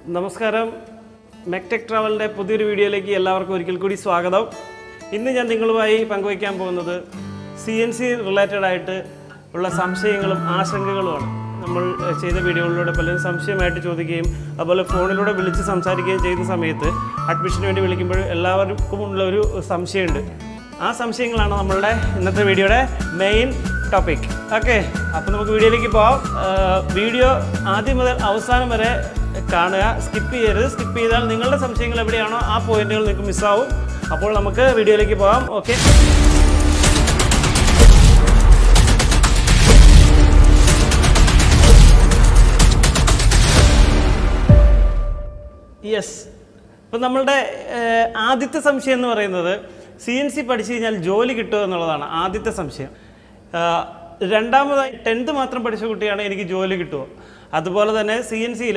നമസ്കാരം മെക്ടെക് ട്രാവലിൻ്റെ പുതിയൊരു വീഡിയോയിലേക്ക് എല്ലാവർക്കും ഒരിക്കൽ കൂടി സ്വാഗതം ഇന്ന് ഞാൻ നിങ്ങളുമായി പങ്കുവയ്ക്കാൻ പോകുന്നത് സി എൻ സി റിലേറ്റഡ് ആയിട്ട് ഉള്ള സംശയങ്ങളും ആശങ്കകളുമാണ് നമ്മൾ ഏഹ്, ചെയ്ത വീഡിയോകളിലൂടെ പലരും സംശയമായിട്ട് ചോദിക്കുകയും അതുപോലെ ഫോണിലൂടെ വിളിച്ച് സംസാരിക്കുകയും ചെയ്യുന്ന സമയത്ത് അഡ്മിഷന് വേണ്ടി വിളിക്കുമ്പോൾ എല്ലാവർക്കും ഉള്ള ഒരു സംശയമുണ്ട് ആ സംശയങ്ങളാണ് നമ്മളുടെ ഇന്നത്തെ വീഡിയോയുടെ മെയിൻ ടോപ്പിക് ഓക്കെ അപ്പോൾ നമുക്ക് വീഡിയോയിലേക്ക് പോവാം ആഹ് വീഡിയോ ആദ്യം മുതൽ അവസാനം വരെ കാണുക സ്കിപ്പ് ചെയ്യരുത് സ്കിപ്പ് ചെയ്താൽ നിങ്ങളുടെ സംശയങ്ങൾ എവിടെയാണോ ആ പോയിന്റുകൾ നിങ്ങൾക്ക് മിസ്സാവും അപ്പോൾ നമുക്ക് വീഡിയോയിലേക്ക് പോകാം ഓക്കെ യെസ് ഇപ്പം നമ്മളുടെ ഏഹ്, ആദ്യത്തെ സംശയം എന്ന് പറയുന്നത് സി എൻ സി പഠിച്ചു കഴിഞ്ഞാൽ ജോലി കിട്ടുമോ എന്നുള്ളതാണ് ആദ്യത്തെ സംശയം ആഹ്, രണ്ടാമതായി ടെൻത്ത് മാത്രം പഠിച്ച കുട്ടിയാണ് എനിക്ക് ജോലി കിട്ടുമോ അതുപോലെ തന്നെ സി എൻ സിയിൽ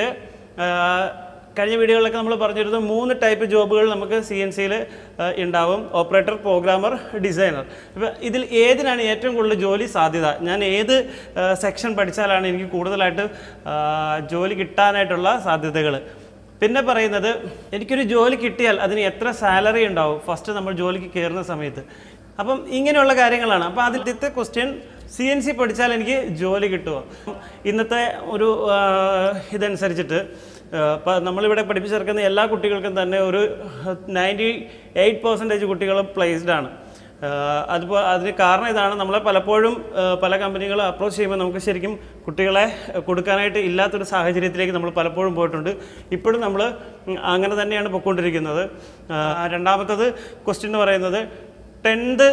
കഴിഞ്ഞ വീഡിയോകളിലൊക്കെ നമ്മൾ പറഞ്ഞിരുന്നു മൂന്ന് ടൈപ്പ് ജോബുകൾ നമുക്ക് സി എൻ സിയിൽ ഉണ്ടാവും ഓപ്പറേറ്റർ പ്രോഗ്രാമർ ഡിസൈനർ ഇപ്പം ഇതിൽ ഏതിനാണ് ഏറ്റവും കൂടുതൽ ജോലി സാധ്യത ഞാൻ ഏത് സെക്ഷൻ പഠിച്ചാലാണ് എനിക്ക് കൂടുതലായിട്ട് ആഹ്, ജോലി കിട്ടാനായിട്ടുള്ള സാധ്യതകൾ പിന്നെ പറയുന്നത് എനിക്കൊരു ജോലി കിട്ടിയാൽ അതിന് എത്ര സാലറി ഉണ്ടാവും ഫസ്റ്റ് നമ്മൾ ജോലിക്ക് കയറുന്ന സമയത്ത് അപ്പം ഇങ്ങനെയുള്ള കാര്യങ്ങളാണ് അപ്പോൾ ആദ്യത്തെ ക്വസ്റ്റ്യൻ സി എൻ സി പഠിച്ചാൽ എനിക്ക് ജോലി കിട്ടുമോ ഇന്നത്തെ ഒരു ആ, ഇതനുസരിച്ചിട്ട് ആ, ഇപ്പം നമ്മളിവിടെ പഠിപ്പിച്ചിറക്കുന്ന എല്ലാ കുട്ടികൾക്കും തന്നെ ഒരു നയൻറ്റി എയ്റ്റ് പെർസെൻറ്റേജ് കുട്ടികളും പ്ലേസ്ഡ് ആണ് അതിപ്പോൾ അതിന് കാരണം ഇതാണ് നമ്മളെ പലപ്പോഴും ആ, പല കമ്പനികൾ അപ്രോച്ച് ചെയ്യുമ്പോൾ നമുക്ക് ശരിക്കും കുട്ടികളെ കൊടുക്കാനായിട്ട് ഇല്ലാത്തൊരു സാഹചര്യത്തിലേക്ക് നമ്മൾ പലപ്പോഴും പോയിട്ടുണ്ട് ഇപ്പോഴും നമ്മൾ അങ്ങനെ തന്നെയാണ് പൊയ്ക്കൊണ്ടിരിക്കുന്നത് ആ, രണ്ടാമത്തത് ക്വസ്റ്റ്യൻ എന്ന് പറയുന്നത് ടെൻത്ത്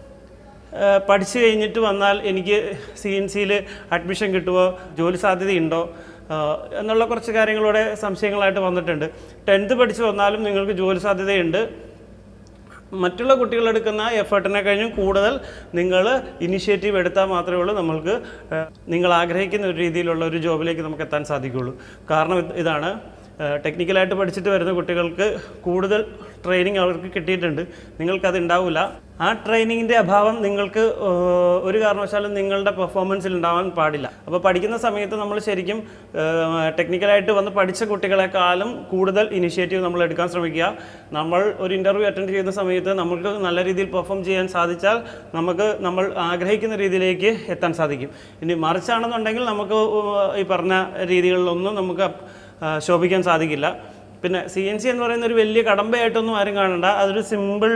പഠിച്ചു കഴിഞ്ഞിട്ട് വന്നാൽ എനിക്ക് സി എൻ സിയിൽ അഡ്മിഷൻ കിട്ടുമോ ജോലി സാധ്യതയുണ്ടോ ആ, എന്നുള്ള കുറച്ച് കാര്യങ്ങളൂടെ സംശയങ്ങളായിട്ട് വന്നിട്ടുണ്ട് ടെൻത്ത് പഠിച്ച് വന്നാലും നിങ്ങൾക്ക് ജോലി സാധ്യതയുണ്ട് മറ്റുള്ള കുട്ടികളെടുക്കുന്ന എഫേർട്ടിനെ കഴിഞ്ഞും കൂടുതൽ നിങ്ങൾ ഇനിഷ്യേറ്റീവ് എടുത്താൽ മാത്രമേ ഉള്ളൂ നമ്മൾക്ക് ഏഹ്, നിങ്ങൾ ആഗ്രഹിക്കുന്ന ഒരു രീതിയിലുള്ള ഒരു ജോബിലേക്ക് നമുക്ക് എത്താൻ സാധിക്കുകയുള്ളൂ കാരണം ഇത് ഇതാണ് ഏഹ്, ടെക്നിക്കലായിട്ട് പഠിച്ചിട്ട് വരുന്ന കുട്ടികൾക്ക് കൂടുതൽ ട്രെയിനിങ് അവർക്ക് കിട്ടിയിട്ടുണ്ട് നിങ്ങൾക്കത് ഉണ്ടാവില്ല ആ ട്രെയിനിങ്ങിൻ്റെ അഭാവം നിങ്ങൾക്ക് ഏഹ്, ഒരു കാരണവശാലും നിങ്ങളുടെ പെർഫോമൻസിൽ ഉണ്ടാവാൻ പാടില്ല അപ്പോൾ പഠിക്കുന്ന സമയത്ത് നമ്മൾ ശരിക്കും ഏഹ്, ടെക്നിക്കലായിട്ട് വന്ന് പഠിച്ച കുട്ടികളെക്കാളും കൂടുതൽ ഇനിഷ്യേറ്റീവ് നമ്മൾ എടുക്കാൻ ശ്രമിക്കുക നമ്മൾ ഒരു ഇൻ്റർവ്യൂ അറ്റൻഡ് ചെയ്യുന്ന സമയത്ത് നമുക്ക് നല്ല രീതിയിൽ പെർഫോം ചെയ്യാൻ സാധിച്ചാൽ നമുക്ക് നമ്മൾ ആഗ്രഹിക്കുന്ന രീതിയിലേക്ക് എത്താൻ സാധിക്കും ഇനി മറിച്ചാണെന്നുണ്ടെങ്കിൽ നമുക്ക് ഈ പറഞ്ഞ രീതികളിലൊന്നും നമുക്ക് ആ, ശോഭിക്കാൻ സാധിക്കില്ല പിന്നെ സി എൻ സി എന്ന് പറയുന്ന ഒരു വലിയ കടമ്പയായിട്ടൊന്നും ആരും കാണണ്ട അതൊരു സിമ്പിൾ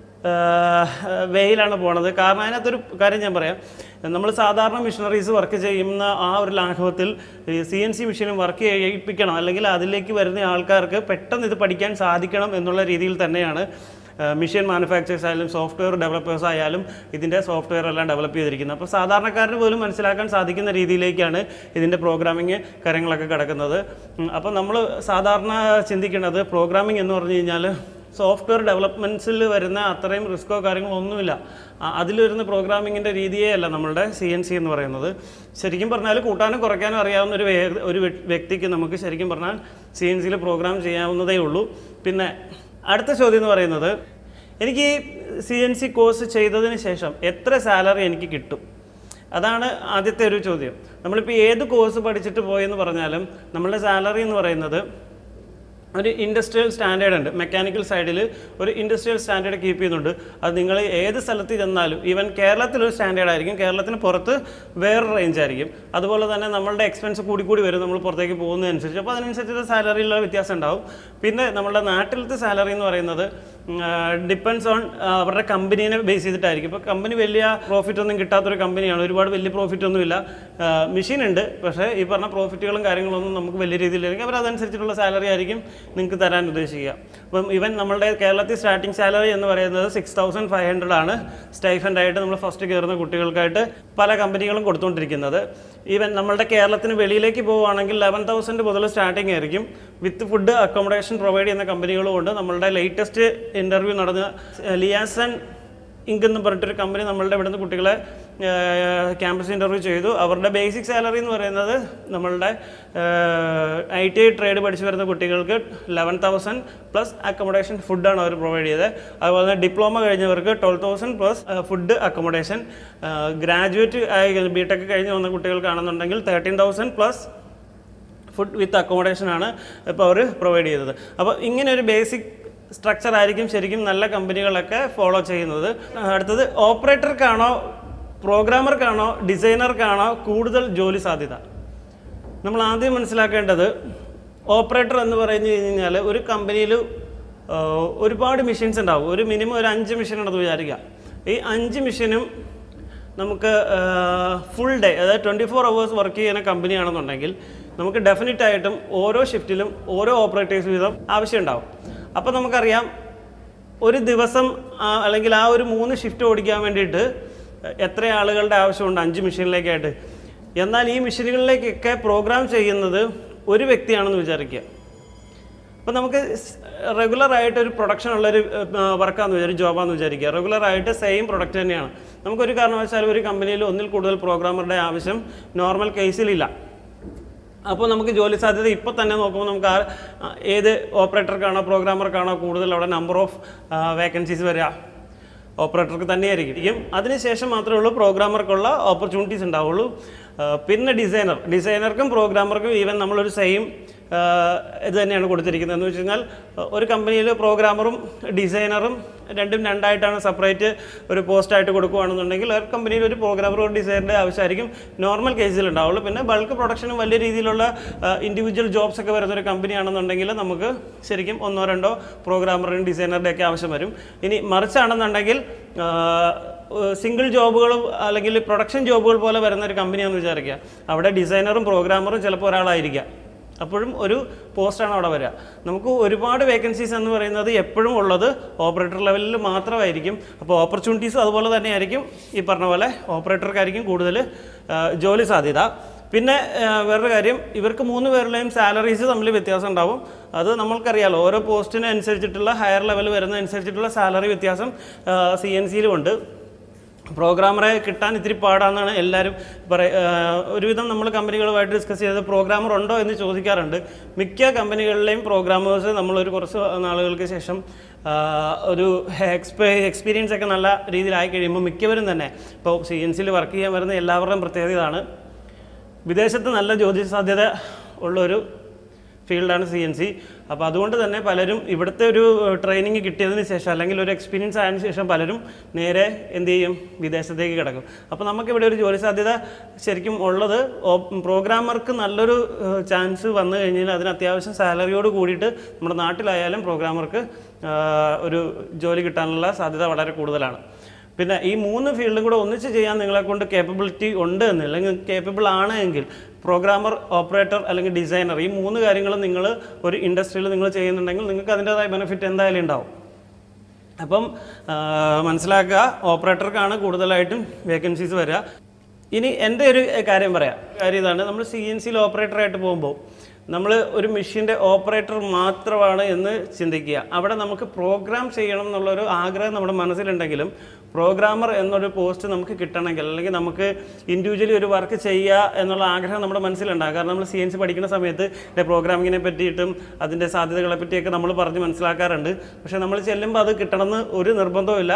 വേയിലാണ് പോണത് കാരണം അതിനകത്തൊരു കാര്യം ഞാൻ പറയാം നമ്മൾ സാധാരണ മിഷനറീസ് വർക്ക് ചെയ്യുന്ന ആ ഒരു ലാഘവത്തിൽ സി എൻ സി മെഷീനും വർക്ക് ചെയ്യിപ്പിക്കണം അല്ലെങ്കിൽ അതിലേക്ക് വരുന്ന ആൾക്കാർക്ക് പെട്ടെന്ന് ഇത് പഠിക്കാൻ സാധിക്കണം എന്നുള്ള രീതിയിൽ തന്നെയാണ് മിഷൻ മാനുഫാക്ചേഴ്സ് ആയാലും സോഫ്റ്റ്വെയർ ഡെവലപ്പേഴ്സ് ആയാലും ഇതിൻ്റെ സോഫ്റ്റ്വെയർ എല്ലാം ഡെവലപ്പ് ചെയ്തിരിക്കുന്നത് അപ്പോൾ സാധാരണക്കാരന് പോലും മനസ്സിലാക്കാൻ സാധിക്കുന്ന രീതിയിലേക്കാണ് ഇതിൻ്റെ പ്രോഗ്രാമിങ് കാര്യങ്ങളൊക്കെ കിടക്കുന്നത് അപ്പോൾ നമ്മൾ സാധാരണ ചിന്തിക്കേണ്ടത് പ്രോഗ്രാമിംഗ് എന്ന് പറഞ്ഞു കഴിഞ്ഞാൽ സോഫ്റ്റ്വെയർ ഡെവലപ്മെൻറ്റ്സിൽ വരുന്ന അത്രയും റിസ്ക്കോ കാര്യങ്ങളോ ഒന്നുമില്ല ആ- അതിൽ വരുന്ന പ്രോഗ്രാമിങ്ങിൻ്റെ രീതിയേ അല്ല നമ്മളുടെ സി എൻ സി എന്ന് പറയുന്നത് ശരിക്കും പറഞ്ഞാൽ കൂട്ടാനും കുറയ്ക്കാനും അറിയാവുന്ന ഒരു വേ- ഒരു വ്യ- വ്യക്തിക്ക് നമുക്ക് ശരിക്കും പറഞ്ഞാൽ സി എൻ സിയിൽ പ്രോഗ്രാം ചെയ്യാവുന്നതേ ഉള്ളൂ പിന്നെ അടുത്ത ചോദ്യം എന്ന് പറയുന്നത് എനിക്ക് സി എൻ സി കോഴ്സ് ചെയ്തതിന് ശേഷം എത്ര സാലറി എനിക്ക് കിട്ടും അതാണ് ആദ്യത്തെ ഒരു ചോദ്യം നമ്മളിപ്പോൾ ഏത് കോഴ്സ് പഠിച്ചിട്ട് പോയെന്ന് പറഞ്ഞാലും നമ്മളുടെ സാലറി എന്ന് പറയുന്നത് ഒരു ഇൻഡസ്ട്രിയൽ സ്റ്റാൻഡേർഡ് ഉണ്ട് മെക്കാനിക്കൽ സൈഡിൽ ഒരു ഇൻഡസ്ട്രിയൽ സ്റ്റാൻഡേർഡ് കീപ്പ് ചെയ്യുന്നുണ്ട് അത് നിങ്ങൾ ഏത് സ്ഥലത്ത് ചെന്നാലും ഈവൻ കേരളത്തിലൊരു സ്റ്റാൻഡേർഡ് ആയിരിക്കും കേരളത്തിന് പുറത്ത് വേറൊരു റേഞ്ച് ആയിരിക്കും അതുപോലെ തന്നെ നമ്മളുടെ എക്സ്പെൻസ് കൂടി കൂടി വരും നമ്മൾ പുറത്തേക്ക് പോകുന്നതനുസരിച്ച് അപ്പോൾ അതിനനുസരിച്ച് സാലറിയിലുള്ള വ്യത്യാസം ഉണ്ടാവും പിന്നെ നമ്മുടെ നാട്ടിലത്തെ സാലറി എന്ന് പറയുന്നത് ഡിപ്പെൻസ് ഓൺ അവരുടെ കമ്പനീനെ ബേസ് ചെയ്തിട്ടായിരിക്കും ഇപ്പോൾ കമ്പനി വലിയ പ്രോഫിറ്റ് ഒന്നും കിട്ടാത്തൊരു കമ്പനിയാണ് ഒരുപാട് വലിയ പ്രോഫിറ്റ് ഒന്നുമില്ല മെഷീൻ ഉണ്ട് പക്ഷേ ഈ പറഞ്ഞ പ്രോഫിറ്റുകളും കാര്യങ്ങളൊന്നും നമുക്ക് വലിയ രീതിയിലായിരിക്കും അവർ അതനുസരിച്ചിട്ടുള്ള സാലറി ആയിരിക്കും നിങ്ങൾക്ക് തരാൻ ഉദ്ദേശിക്കുക അപ്പം ഇവൻ നമ്മളുടെ കേരളത്തിൽ സ്റ്റാർട്ടിംഗ് സാലറി എന്ന് പറയുന്നത് സിക്സ് തൗസൻഡ് ഫൈവ് ഹൺഡ്രഡ് ആണ് സ്റ്റൈഫൻഡ് ആയിട്ട് നമ്മൾ ഫസ്റ്റ് കയറുന്ന കുട്ടികൾക്കായിട്ട് പല കമ്പനികളും കൊടുത്തുകൊണ്ടിരിക്കുന്നത് ഈവൻ നമ്മളുടെ കേരളത്തിന് വെളിയിലേക്ക് പോവുകയാണെങ്കിൽ ലെവൻ തൗസൻഡ് മുതൽ സ്റ്റാർട്ടിംഗ് ആയിരിക്കും വിത്ത് ഫുഡ് അക്കോമഡേഷൻ പ്രൊവൈഡ് ചെയ്യുന്ന കമ്പനികളും ഉണ്ട് നമ്മളുടെ ലേറ്റസ്റ്റ് ഇൻ്റർവ്യൂ നടന്ന ലിയാസൺ ഇങ്ക് എന്ന് പറഞ്ഞിട്ടൊരു കമ്പനി നമ്മളുടെ ഇവിടുന്ന് കുട്ടികളെ ക്യാമ്പസ് ഇൻ്റർവ്യൂ ചെയ്തു അവരുടെ ബേസിക് സാലറി എന്ന് പറയുന്നത് നമ്മളുടെ ഐ ടി ഐ ട്രേഡ് പഠിച്ചു വരുന്ന കുട്ടികൾക്ക് ലെവൻ തൗസൻഡ് പ്ലസ് അക്കോമഡേഷൻ ഫുഡാണ് അവർ പ്രൊവൈഡ് ചെയ്തത് അതുപോലെ തന്നെ ഡിപ്ലോമ കഴിഞ്ഞവർക്ക് twelve thousand plus food accommodation graduate ആയി ബി ടെക് കഴിഞ്ഞ് വന്ന കുട്ടികൾക്കാണെന്നുണ്ടെങ്കിൽ thirteen thousand plus food with accommodation ആണ് ഇപ്പോൾ അവർ പ്രൊവൈഡ് ചെയ്തത് അപ്പോൾ ഇങ്ങനെ ഒരു ബേസിക് സ്ട്രക്ചർ ആയിരിക്കും ശരിക്കും നല്ല കമ്പനികളൊക്കെ ഫോളോ ചെയ്യുന്നത് അടുത്തത് ഓപ്പറേറ്റർക്കാണോ പ്രോഗ്രാമർക്കാണോ ഡിസൈനർക്കാണോ കൂടുതൽ ജോലി സാധ്യത നമ്മൾ ആദ്യം മനസ്സിലാക്കേണ്ടത് ഓപ്പറേറ്റർ എന്ന് പറഞ്ഞു കഴിഞ്ഞാൽ ഒരു കമ്പനിയിൽ ഒരുപാട് മെഷീൻസ് ഉണ്ടാവും ഒരു മിനിമം ഒരു അഞ്ച് മെഷീൻ ഉണ്ടെന്ന് വിചാരിക്കുക ഈ അഞ്ച് മെഷീനും നമുക്ക് ഫുൾ ഡേ അതായത് ട്വൻറ്റി ഫോർ അവേഴ്സ് വർക്ക് ചെയ്യുന്ന കമ്പനിയാണെന്നുണ്ടെങ്കിൽ നമുക്ക് ഡെഫിനറ്റ് ആയിട്ടും ഓരോ ഷിഫ്റ്റിലും ഓരോ ഓപ്പറേറ്റേഴ്സ് വീതം ആവശ്യമുണ്ടാവും അപ്പോൾ നമുക്കറിയാം ഒരു ദിവസം ആ, അല്ലെങ്കിൽ ആ ഒരു മൂന്ന് ഷിഫ്റ്റ് ഓടിക്കാൻ വേണ്ടിയിട്ട് എത്ര ആളുകളുടെ ആവശ്യമുണ്ട് അഞ്ച് മെഷീനിലേക്കായിട്ട് എന്നാൽ ഈ മെഷീനുകളിലേക്കൊക്കെ പ്രോഗ്രാം ചെയ്യുന്നത് ഒരു വ്യക്തിയാണെന്ന് വിചാരിക്കുക അപ്പോൾ നമുക്ക് റെഗുലർ ആയിട്ട് ഒരു പ്രൊഡക്ഷൻ ഉള്ളൊരു വർക്കാന്ന് വിചാരിക്കും ജോബാന്ന് വിചാരിക്കുക റെഗുലർ ആയിട്ട് സെയിം പ്രൊഡക്റ്റ് തന്നെയാണ് നമുക്കൊരു കാരണവശാലും ഒരു കമ്പനിയിൽ ഒന്നിൽ കൂടുതൽ പ്രോഗ്രാമറുടെ ആവശ്യം നോർമൽ കേസിലില്ല അപ്പോൾ നമുക്ക് ജോലി സാധ്യത ഇപ്പോൾ തന്നെ നോക്കുമ്പോൾ നമുക്ക് ആ ആ, ഏത് ഓപ്പറേറ്റർക്കാണോ പ്രോഗ്രാമർക്കാണോ കൂടുതൽ അവിടെ നമ്പർ ഓഫ് വേക്കൻസീസ് വരിക ഓപ്പറേറ്റർക്ക് തന്നെയായിരിക്കും ഇരിക്കും അതിനുശേഷം മാത്രമേ ഉള്ളൂ പ്രോഗ്രാമർക്കുള്ള ഓപ്പർച്യൂണിറ്റീസ് ഉണ്ടാവുള്ളൂ ആ, പിന്നെ ഡിസൈനർ ഡിസൈനർക്കും പ്രോഗ്രാമർക്കും ഈവൻ നമ്മളൊരു സെയിം ഇത് തന്നെയാണ് കൊടുത്തിരിക്കുന്നത് എന്ന് വെച്ച് കഴിഞ്ഞാൽ ആ, ഒരു കമ്പനിയിൽ പ്രോഗ്രാമറും ഡിസൈനറും രണ്ടും രണ്ടായിട്ടാണ് സെപ്പറേറ്റ് ഒരു പോസ്റ്റായിട്ട് കൊടുക്കുകയാണെന്നുണ്ടെങ്കിൽ ഒരു കമ്പനിയിൽ ഒരു പ്രോഗ്രാമർ ഒരു ഡിസൈനറുടെ ആവശ്യമായിരിക്കും നോർമൽ കേസിൽ ഉണ്ടാവുള്ളൂ പിന്നെ ബൾക്ക് പ്രൊഡക്ഷനും വലിയ രീതിയിലുള്ള ഇൻഡിവിജ്വൽ ജോബ്സ് ഒക്കെ വരുന്ന ഒരു കമ്പനിയാണെന്നുണ്ടെങ്കിൽ നമുക്ക് ശരിക്കും ഒന്നോ രണ്ടോ പ്രോഗ്രാമറും ഡിസൈനറുടെ ഒക്കെ ആവശ്യം വരും ഇനി മറിച്ചാണെന്നുണ്ടെങ്കിൽ സിംഗിൾ ജോബുകളും അല്ലെങ്കിൽ പ്രൊഡക്ഷൻ ജോബുകൾ പോലെ വരുന്ന ഒരു കമ്പനിയാണെന്ന് വിചാരിക്കുക അവിടെ ഡിസൈനറും പ്രോഗ്രാമറും ചിലപ്പോൾ ഒരാളായിരിക്കാം അപ്പോഴും ഒരു പോസ്റ്റാണ് അവിടെ വരിക നമുക്ക് ഒരുപാട് വേക്കൻസീസ് എന്ന് പറയുന്നത് എപ്പോഴും ഉള്ളത് ഓപ്പറേറ്റർ ലെവലിൽ മാത്രമായിരിക്കും അപ്പോൾ ഓപ്പർച്യൂണിറ്റീസ് അതുപോലെ തന്നെ ആയിരിക്കും ഈ പറഞ്ഞ പോലെ ഓപ്പറേറ്റർക്കായിരിക്കും കൂടുതൽ ആ, ജോലി സാധ്യത പിന്നെ ആ, വേറൊരു കാര്യം ഇവർക്ക് മൂന്ന് പേരുടെയും സാലറീസ് തമ്മിൽ വ്യത്യാസം ഉണ്ടാവും അത് നമ്മൾക്കറിയാലോ ഓരോ പോസ്റ്റിന് അനുസരിച്ചിട്ടുള്ള ഹയർ ലെവൽ വരുന്നതനുസരിച്ചിട്ടുള്ള സാലറി വ്യത്യാസം സി എൻ സിയിലും ഉണ്ട് പ്രോഗ്രാമറെ കിട്ടാൻ ഇത്തിരി പാടാണെന്നാണ് എല്ലാവരും പറയ ആഹ് ഒരുവിധം നമ്മൾ കമ്പനികളുമായിട്ട് ഡിസ്കസ് ചെയ്തത് പ്രോഗ്രാമർ ഉണ്ടോ എന്ന് ചോദിക്കാറുണ്ട് മിക്ക കമ്പനികളിലെയും പ്രോഗ്രാമേഴ്സ് നമ്മളൊരു കുറച്ച് നാളുകൾക്ക് ശേഷം ആഹ് ഒരു എക്സ്പെ എക്സ്പീരിയൻസ് ഒക്കെ നല്ല രീതിയിലായി കഴിയുമ്പോൾ മിക്കവരും തന്നെ ഇപ്പോൾ സി എൻ സിയിൽ വർക്ക് ചെയ്യാൻ വരുന്ന എല്ലാവരുടെയും പ്രത്യേകത ഇതാണ് വിദേശത്ത് നല്ല ജോലി സാധ്യത ഉള്ളൊരു ഫീൽഡാണ് സി എൻ സി അപ്പോൾ അതുകൊണ്ട് തന്നെ പലരും ഇവിടുത്തെ ഒരു ട്രെയിനിങ് കിട്ടിയതിന് ശേഷം അല്ലെങ്കിൽ ഒരു എക്സ്പീരിയൻസ് ആയതിനു ശേഷം പലരും നേരെ എന്ത് ചെയ്യും വിദേശത്തേക്ക് കിടക്കും അപ്പോൾ നമുക്കിവിടെ ഒരു ജോലി സാധ്യത ശരിക്കും ഉള്ളത് പ്രോഗ്രാമർക്ക് നല്ലൊരു ചാൻസ് വന്നു കഴിഞ്ഞാൽ അതിന് അത്യാവശ്യം സാലറിയോട് കൂടിയിട്ട് നമ്മുടെ നാട്ടിലായാലും പ്രോഗ്രാമർക്ക് ഒരു ജോലി കിട്ടാനുള്ള സാധ്യത വളരെ കൂടുതലാണ് പിന്നെ ഈ മൂന്ന് ഫീൽഡും കൂടെ ഒന്നിച്ച് ചെയ്യാൻ നിങ്ങളെ കൊണ്ട് കേപ്പബിലിറ്റി ഉണ്ട് എന്ന് അല്ലെങ്കിൽ കേപ്പബിൾ ആണ് എങ്കിൽ പ്രോഗ്രാമർ ഓപ്പറേറ്റർ അല്ലെങ്കിൽ ഡിസൈനർ ഈ മൂന്ന് കാര്യങ്ങളും നിങ്ങൾ ഒരു ഇൻഡസ്ട്രിയിൽ നിങ്ങൾ ചെയ്യുന്നുണ്ടെങ്കിൽ നിങ്ങൾക്ക് അതിൻ്റെതായ ബെനിഫിറ്റ് എന്തായാലും ഉണ്ടാവും അപ്പം ആ, മനസ്സിലാക്കുക ഓപ്പറേറ്റർക്കാണ് കൂടുതലായിട്ടും വേക്കൻസീസ് വരിക ഇനി എൻ്റെ ഒരു കാര്യം പറയാം കാര്യം ഇതാണ് നമ്മൾ സി എൻ സിയിൽ ഓപ്പറേറ്ററായിട്ട് പോകുമ്പോൾ നമ്മൾ ഒരു മെഷീൻ്റെ ഓപ്പറേറ്റർ മാത്രമാണ് എന്ന് ചിന്തിക്കുക അവിടെ നമുക്ക് പ്രോഗ്രാം ചെയ്യണം എന്നുള്ളൊരു ആഗ്രഹം നമ്മുടെ മനസ്സിലുണ്ടെങ്കിലും പ്രോഗ്രാമർ എന്നൊരു പോസ്റ്റ് നമുക്ക് കിട്ടണമെങ്കിൽ അല്ലെങ്കിൽ നമുക്ക് ഇൻഡിവിജ്വലി ഒരു വർക്ക് ചെയ്യുക എന്നുള്ള ആഗ്രഹം നമ്മുടെ മനസ്സിലുണ്ടാകും കാരണം നമ്മൾ സി എൻ സി പഠിക്കുന്ന സമയത്ത് പ്രോഗ്രാമിങ്ങിനെ പറ്റിയിട്ടും അതിൻ്റെ സാധ്യതകളെ പറ്റിയൊക്കെ നമ്മൾ പറഞ്ഞ് മനസ്സിലാക്കാറുണ്ട് പക്ഷേ നമ്മൾ ചെല്ലുമ്പോൾ അത് കിട്ടണമെന്ന് ഒരു നിർബന്ധവുമില്ല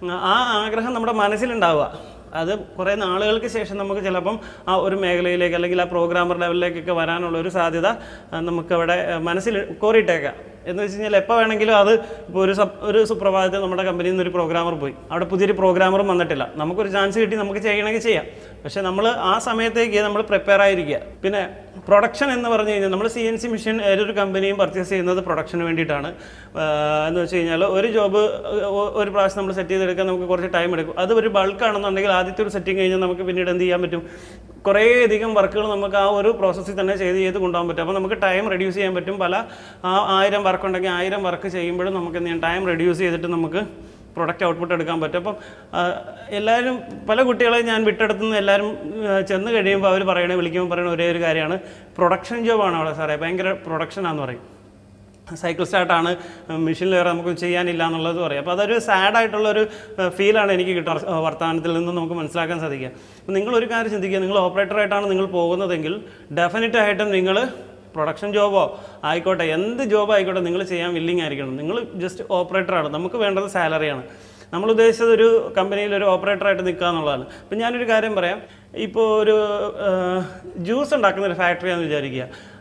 ആ ആഗ്രഹം നമ്മുടെ മനസ്സിലുണ്ടാവുക അത് കുറേ നാളുകൾക്ക് ശേഷം നമുക്ക് ചിലപ്പം ആ ഒരു മേഖലയിലേക്ക് അല്ലെങ്കിൽ ആ പ്രോഗ്രാമർ ലെവലിലേക്കൊക്കെ വരാനുള്ള ഒരു സാധ്യത ആ, നമുക്കവിടെ ആ, മനസ്സിൽ കോറിയിട്ടേക്കാം എന്ന് വെച്ച് കഴിഞ്ഞാൽ എപ്പോൾ വേണമെങ്കിലും അത് ഇപ്പോൾ ഒരു സബ് ഒരു സുപ്രഭാതത്തിൽ നമ്മുടെ കമ്പനിയിൽ നിന്ന് ഒരു പ്രോഗ്രാമർ പോയി അവിടെ പുതിയൊരു പ്രോഗ്രാമറും വന്നിട്ടില്ല നമുക്കൊരു ചാൻസ് കിട്ടി നമുക്ക് ചെയ്യണമെങ്കിൽ ചെയ്യാം പക്ഷേ നമ്മൾ ആ സമയത്തേക്ക് നമ്മൾ പ്രിപ്പയർ ആയിരിക്കുക പിന്നെ പ്രൊഡക്ഷൻ എന്ന് പറഞ്ഞു കഴിഞ്ഞാൽ നമ്മൾ സി എൻ സി മെഷീൻ ഏതൊരു കമ്പനിയും പർച്ചേസ് ചെയ്യുന്നത് പ്രൊഡക്ഷന് വേണ്ടിയിട്ടാണ് ആഹ് എന്ന് വെച്ച് കഴിഞ്ഞാൽ ഒരു ജോബ് ഒരു പ്രാവശ്യം നമ്മൾ സെറ്റ് ചെയ്തെടുക്കാൻ നമുക്ക് കുറച്ച് ടൈം എടുക്കും അത് ഒരു ബൾക്കാണെന്നുണ്ടെങ്കിൽ ആദ്യത്തെ ഒരു സെറ്റിംഗ് കഴിഞ്ഞാൽ നമുക്ക് പിന്നീട് എന്ത് ചെയ്യാൻ പറ്റും കുറേ അധികം വർക്കുകൾ നമുക്ക് ആ ഒരു പ്രോസസ്സിൽ തന്നെ ചെയ്ത് ചെയ്ത് കൊണ്ടുപോകാൻ പറ്റും അപ്പോൾ നമുക്ക് ടൈം റെഡ്യൂസ് ചെയ്യാൻ പറ്റും പല ആ ആയിരം വർക്ക് ഉണ്ടെങ്കിൽ ആയിരം വർക്ക് ചെയ്യുമ്പോഴും നമുക്ക് എന്ത് ചെയ്യാം ടൈം റെഡ്യൂസ് ചെയ്തിട്ട് നമുക്ക് പ്രൊഡക്റ്റ് ഔട്ട്പുട്ട് എടുക്കാൻ പറ്റും അപ്പം ആ, എല്ലാവരും പല കുട്ടികളെ ഞാൻ വിട്ടെടുത്തുനിന്ന് എല്ലാവരും ആ, ചെന്ന് കഴിയുമ്പോൾ അവർ പറയണേ വിളിക്കുമ്പോൾ പറയുന്ന ഒരേ ഒരു കാര്യമാണ് പ്രൊഡക്ഷൻ ജോബാണ് അവിടെ സാറേ ഭയങ്കര പ്രൊഡക്ഷനാന്ന് പറയും സൈക്കിൾ സ്റ്റാർട്ടാണ് മെഷീനിൽ വേറെ നമുക്ക് ചെയ്യാനില്ല എന്നുള്ളത് പറയും അപ്പോൾ അതൊരു സാഡായിട്ടുള്ളൊരു ഫീലാണ് എനിക്ക് കിട്ടുക വർത്തമാനത്തിൽ നിന്ന് നമുക്ക് മനസ്സിലാക്കാൻ സാധിക്കുക അപ്പോൾ നിങ്ങളൊരു കാര്യം ചിന്തിക്കുക നിങ്ങൾ ഓപ്പറേറ്ററായിട്ടാണ് നിങ്ങൾ പോകുന്നതെങ്കിൽ ഡെഫിനറ്റ് ആയിട്ടും നിങ്ങൾ പ്രൊഡക്ഷൻ ജോബോ ആയിക്കോട്ടെ എന്ത് ജോബ് ആയിക്കോട്ടെ നിങ്ങൾ ചെയ്യാൻ വില്ലിങ് ആയിരിക്കണം നിങ്ങൾ ജസ്റ്റ് ഓപ്പറേറ്ററാണ് നമുക്ക് വേണ്ടത് സാലറിയാണ് നമ്മൾ ഉദ്ദേശിച്ചത് ഒരു കമ്പനിയിൽ ഒരു ഓപ്പറേറ്ററായിട്ട് നിൽക്കുക എന്നുള്ളതാണ് അപ്പം ഞാനൊരു കാര്യം പറയാം ഇപ്പോൾ ഒരു ജ്യൂസ് ഉണ്ടാക്കുന്ന ഒരു ഫാക്ടറിയാണെന്ന് വിചാരിക്കുക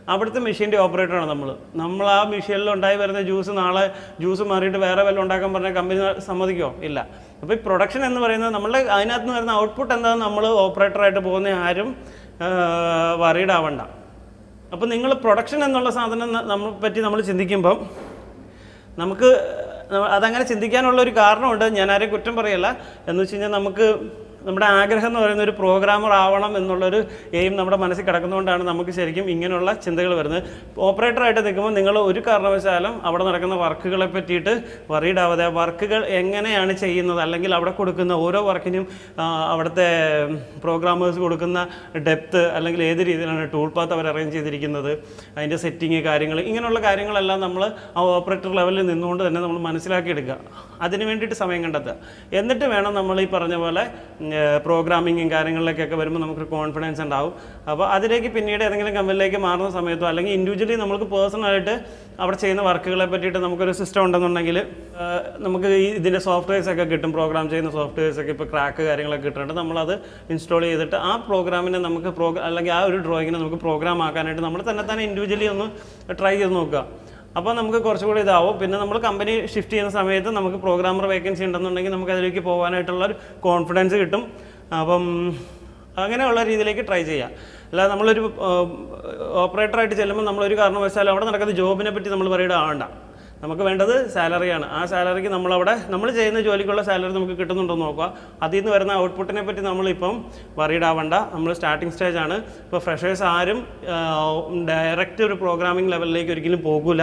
അവിടുത്തെ മെഷീൻ്റെ ഓപ്പറേറ്ററാണ് നമ്മൾ നമ്മൾ ആ മെഷീനിൽ ഉണ്ടായി വരുന്ന ജ്യൂസ് നാളെ ജ്യൂസ് മാറിയിട്ട് വേറെ വല്ലതും ഉണ്ടാക്കാൻ പറഞ്ഞാൽ കമ്പനി സമ്മതിക്കോ ഇല്ല അപ്പോൾ ഈ പ്രൊഡക്ഷൻ എന്ന് പറയുന്നത് നമ്മളുടെ അതിനകത്ത് നിന്ന് വരുന്ന ഔട്ട്പുട്ട് എന്താണെന്ന് നമ്മൾ ഓപ്പറേറ്ററായിട്ട് പോകുന്ന ആരും വറീഡ് ആവണ്ട അപ്പോൾ നിങ്ങൾ പ്രൊഡക്ഷൻ എന്നുള്ള സാധനം ന- നമ്മൾ പറ്റി നമ്മൾ ചിന്തിക്കുമ്പം നമുക്ക് നമ്മ- അതങ്ങനെ ചിന്തിക്കാനുള്ള ഒരു കാരണമുണ്ട് ഞാൻ ആരെയും കുറ്റം പറയല്ല എന്ന് വെച്ച് കഴിഞ്ഞാൽ നമുക്ക് നമ്മുടെ ആഗ്രഹം എന്ന് പറയുന്ന ഒരു പ്രോഗ്രാമർ ആവണം എന്നുള്ളൊരു എയിം നമ്മുടെ മനസ്സിൽ കിടക്കുന്നതുകൊണ്ടാണ് നമുക്ക് ശരിക്കും ഇങ്ങനെയുള്ള ചിന്തകൾ വരുന്നത് ഓപ്പറേറ്ററായിട്ട് നിൽക്കുമ്പോൾ നിങ്ങൾ ഒരു കാരണവശാലും അവിടെ നടക്കുന്ന വർക്കുകളെ പറ്റിയിട്ട് worried ആവാതെ ആ വർക്കുകൾ എങ്ങനെയാണ് ചെയ്യുന്നത് അല്ലെങ്കിൽ അവിടെ കൊടുക്കുന്ന ഓരോ വർക്കിനും ആ, അവിടുത്തെ പ്രോഗ്രാമേഴ്സ് കൊടുക്കുന്ന ഡെപ്ത് അല്ലെങ്കിൽ ഏത് രീതിയിലാണ് ടൂൾ പാത്ത് അവർ അറേഞ്ച് ചെയ്തിരിക്കുന്നത് അതിൻ്റെ സെറ്റിങ് കാര്യങ്ങൾ ഇങ്ങനെയുള്ള കാര്യങ്ങളെല്ലാം നമ്മൾ ആ ഓപ്പറേറ്റർ ലെവലിൽ നിന്നുകൊണ്ട് തന്നെ നമ്മൾ മനസ്സിലാക്കിയെടുക്കുക അതിന് വേണ്ടിയിട്ട് സമയം കണ്ടെത്തുക എന്നിട്ട് വേണം നമ്മൾ ഈ പറഞ്ഞ പോലെ പ്രോഗ്രാമിങ്ങും കാര്യങ്ങളിലേക്കൊക്കെ വരുമ്പോൾ നമുക്കൊരു കോൺഫിഡൻസ് ഉണ്ടാവും അപ്പോൾ അതിലേക്ക് പിന്നീട് ഏതെങ്കിലും കമ്പനിയിലേക്ക് മാറുന്ന സമയത്തോ അല്ലെങ്കിൽ ഇൻഡിവിജ്വലി നമുക്ക് പേഴ്സണലായിട്ട് അവിടെ ചെയ്യുന്ന വർക്കുകളെ പറ്റിയിട്ട് നമുക്കൊരു സിസ്റ്റം ഉണ്ടെന്നുണ്ടെങ്കിൽ ആ, നമുക്ക് ഈ ഇതിൻ്റെ സോഫ്റ്റ്വെയർസ് ഒക്കെ കിട്ടും പ്രോഗ്രാം ചെയ്യുന്ന സോഫ്റ്റ്വെയർസ് ഒക്കെ ഇപ്പോൾ ക്രാക്ക് കാര്യങ്ങളൊക്കെ കിട്ടുന്നുണ്ട് നമ്മളത് ഇൻസ്റ്റാൾ ചെയ്തിട്ട് ആ പ്രോഗ്രാമിനെ നമുക്ക് പ്രോഗ്രാം അല്ലെങ്കിൽ ആ ഒരു ഡ്രോയിങ്ങിനെ നമുക്ക് പ്രോഗ്രാം ആക്കാനായിട്ട് നമ്മൾ തന്നെ തന്നെ ഇൻഡിവിജ്വലി ഒന്ന് ട്രൈ ചെയ്ത് നോക്കുക അപ്പോൾ നമുക്ക് കുറച്ചുകൂടി ഇതാവും പിന്നെ നമ്മൾ കമ്പനി ഷിഫ്റ്റ് ചെയ്യുന്ന സമയത്ത് നമുക്ക് പ്രോഗ്രാമർ വേക്കൻസി ഉണ്ടെന്നുണ്ടെങ്കിൽ നമുക്ക് അതിലേക്ക് പോകാനായിട്ടുള്ള ഒരു കോൺഫിഡൻസ് കിട്ടും അപ്പം അങ്ങനെയുള്ള രീതിയിലേക്ക് ട്രൈ ചെയ്യാം അല്ലാതെ നമ്മളൊരു ഓപ്പറേറ്ററായിട്ട് ചെല്ലുമ്പോൾ നമ്മളൊരു കാരണവശാലും അവിടെ നടക്കുന്ന ജോബിനെ പറ്റി നമ്മൾ പറയുക ആവണ്ട നമുക്ക് വേണ്ടത് സാലറിയാണ് ആ സാലറിക്ക് നമ്മളവിടെ നമ്മൾ ചെയ്യുന്ന ജോലിക്കുള്ള സാലറി നമുക്ക് കിട്ടുന്നുണ്ടോ എന്ന് നോക്കുക അതിൽ നിന്ന് വരുന്ന ഔട്ട്പുട്ടിനെ പറ്റി നമ്മളിപ്പം worried ആവണ്ട നമ്മൾ സ്റ്റാർട്ടിംഗ് സ്റ്റേജ് ആണ് ഇപ്പോൾ ഫ്രഷേഴ്സ് ആരും ഡയറക്റ്റ് ഒരു പ്രോഗ്രാമിംഗ് ലെവലിലേക്ക് ഒരിക്കലും പോകില്ല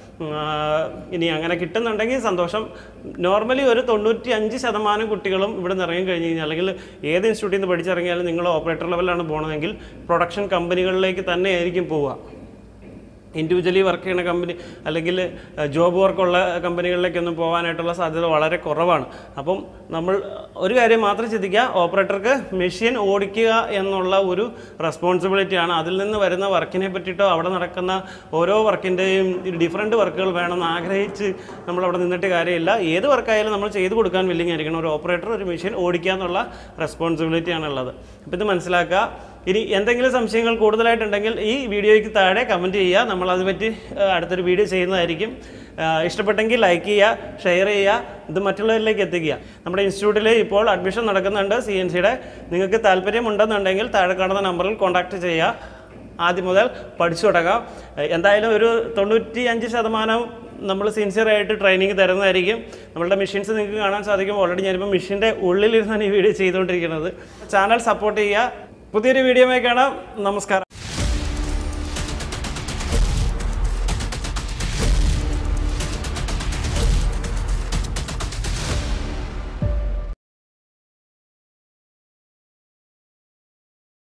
ഇനി അങ്ങനെ കിട്ടുന്നുണ്ടെങ്കിൽ സന്തോഷം നോർമലി ഒരു തൊണ്ണൂറ്റി അഞ്ച് ശതമാനം കുട്ടികളും ഇവിടെ നിന്ന് ഇറങ്ങി കഴിഞ്ഞ് കഴിഞ്ഞാൽ അല്ലെങ്കിൽ ഏത് ഇൻസ്റ്റിറ്റ്യൂട്ടിൽ നിന്ന് പഠിച്ചിറങ്ങിയാലും നിങ്ങൾ ഓപ്പറേറ്റർ ലെവലിലാണ് പോകണമെങ്കിൽ പ്രൊഡക്ഷൻ കമ്പനികളിലേക്ക് തന്നെ ആയിരിക്കും പോവുക ഇൻഡിവിജ്വലി വർക്ക് ചെയ്യുന്ന കമ്പനി അല്ലെങ്കിൽ ജോബ് വർക്കുള്ള കമ്പനികളിലേക്കൊന്നും പോകാനായിട്ടുള്ള സാധ്യത വളരെ കുറവാണ് അപ്പം നമ്മൾ ഒരു കാര്യം മാത്രം ചിന്തിക്കുക ഓപ്പറേറ്റർക്ക് മെഷീൻ ഓടിക്കുക എന്നുള്ള ഒരു റെസ്പോൺസിബിലിറ്റിയാണ് അതിൽ നിന്ന് വരുന്ന വർക്കിനെ പറ്റിയിട്ടോ അവിടെ നടക്കുന്ന ഓരോ വർക്കിൻ്റെയും ഡിഫറെൻറ്റ് വർക്കുകൾ വേണമെന്ന് ആഗ്രഹിച്ച് നമ്മൾ അവിടെ നിന്നിട്ട് കാര്യമില്ല ഏത് വർക്കായാലും നമ്മൾ ചെയ്തു കൊടുക്കാൻ വില്ലിങ് ആയിരിക്കണം ഒരു ഓപ്പറേറ്റർ ഒരു മെഷീൻ ഓടിക്കുക എന്നുള്ള റെസ്പോൺസിബിലിറ്റിയാണ് ഉള്ളത് അപ്പോൾ ഇത് മനസ്സിലാക്കുക ഇനി എന്തെങ്കിലും സംശയങ്ങൾ കൂടുതലായിട്ടുണ്ടെങ്കിൽ ഈ വീഡിയോയ്ക്ക് താഴെ കമൻറ്റ് ചെയ്യുക നമ്മൾ അത് പറ്റി ആ, അടുത്തൊരു വീഡിയോ ചെയ്യുന്നതായിരിക്കും ആ, ഇഷ്ടപ്പെട്ടെങ്കിൽ ലൈക്ക് ചെയ്യുക ഷെയർ ചെയ്യുക ഇത് മറ്റുള്ളവരിലേക്ക് എത്തിക്കുക നമ്മുടെ ഇൻസ്റ്റിറ്റ്യൂട്ടിൽ ഇപ്പോൾ അഡ്മിഷൻ നടക്കുന്നുണ്ട് സി എൻ സിയുടെ നിങ്ങൾക്ക് താല്പര്യമുണ്ടെന്നുണ്ടെങ്കിൽ താഴെ കാണുന്ന നമ്പറിൽ കോൺടാക്റ്റ് ചെയ്യുക ആദ്യം മുതൽ പഠിച്ചു തുടങ്ങാം ഏഹ് എന്തായാലും ഒരു തൊണ്ണൂറ്റി അഞ്ച് ശതമാനം നമ്മൾ സിൻസിയറായിട്ട് ട്രെയിനിങ് തരുന്നതായിരിക്കും നമ്മളുടെ മെഷീൻസ് നിങ്ങൾക്ക് കാണാൻ സാധിക്കും ഓൾറെഡി ഞാനിപ്പോൾ മെഷീൻ്റെ ഉള്ളിലിരുന്നാണ് ഈ വീഡിയോ ചെയ്തുകൊണ്ടിരിക്കുന്നത് ചാനൽ സപ്പോർട്ട് ചെയ്യുക പുതിയൊരു വീഡിയോയുമായി കാണാം നമസ്കാരം